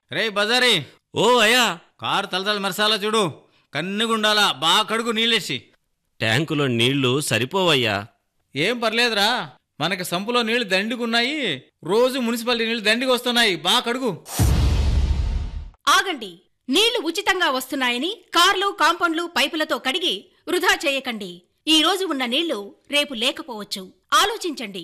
రే బజారీ ఓ అయ్యా కారు తలతల మెరసాలా చూడు కన్నుగుండాలా బాగా కడుగు నీళ్ళేసి ట్యాంకులో నీళ్లు సరిపోవయ్యా ఏం పర్లేదురా మనకి సంపులో నీళ్లు దండిగున్నాయి రోజు మున్సిపాలిటీ నీళ్లు దండికి వస్తున్నాయి బాగా కడుగు ఆగండి నీళ్లు ఉచితంగా వస్తున్నాయని కార్లు కాంపౌండ్లు పైపులతో కడిగి వృధా చేయకండి ఈ రోజు ఉన్న నీళ్లు రేపు లేకపోవచ్చు ఆలోచించండి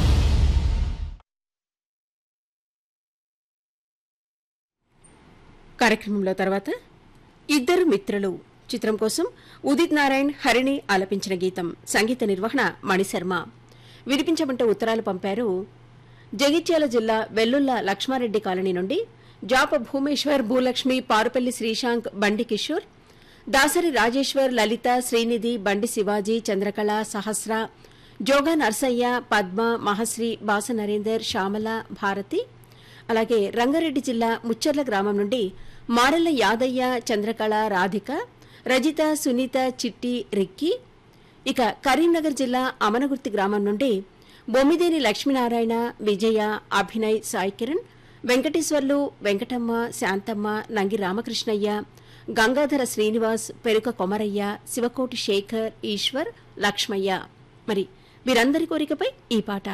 కార్యక్రమంలో తర్వాత ఇద్దరు మిత్రులు చిత్రం కోసం ఉదిత్ నారాయణ్ హరిణి ఆలపించిన గీతం సంగీత నిర్వహణ మణిశర్మ వినిపించమంటే ఉత్తరాలు పంపారు జగిత్యాల జిల్లా వెల్లుల్ల లక్ష్మారెడ్డి కాలనీ నుండి జాప భూమేశ్వర్ భూలక్ష్మి పారుపల్లి శ్రీశాంక్ బండి కిషోర్ దాసరి రాజేశ్వర్ లలిత శ్రీనిధి బండి శివాజీ చంద్రకళ సహస్ర జోగా నర్సయ్య పద్మ మహశ్రీ బాస నరేందర్ శ్యామల భారతి అలాగే రంగారెడ్డి జిల్లా ముచ్చర్ల గ్రామం నుండి మారెల్ల యాదయ్య చంద్రకళ రాధిక రజిత సునీత చిట్టి రిక్కి ఇక కరీంనగర్ జిల్లా అమనగుర్తి గ్రామం నుండి బొమ్మిదేని లక్ష్మీనారాయణ విజయ అభినయ్ సాయి కిరణ్ వెంకటేశ్వర్లు వెంకటమ్మ శాంతమ్మ నంగి రామకృష్ణయ్య గంగాధర శ్రీనివాస్ పెరుక కొమరయ్య శివకోటి శేఖర్ ఈశ్వర్ లక్ష్మయ్య మరి వీరందరి కోరికపై ఈ పాట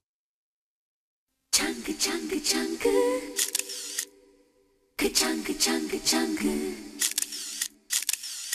Chunk, chunk, chunk. Ka-chunk, chunk, chunk.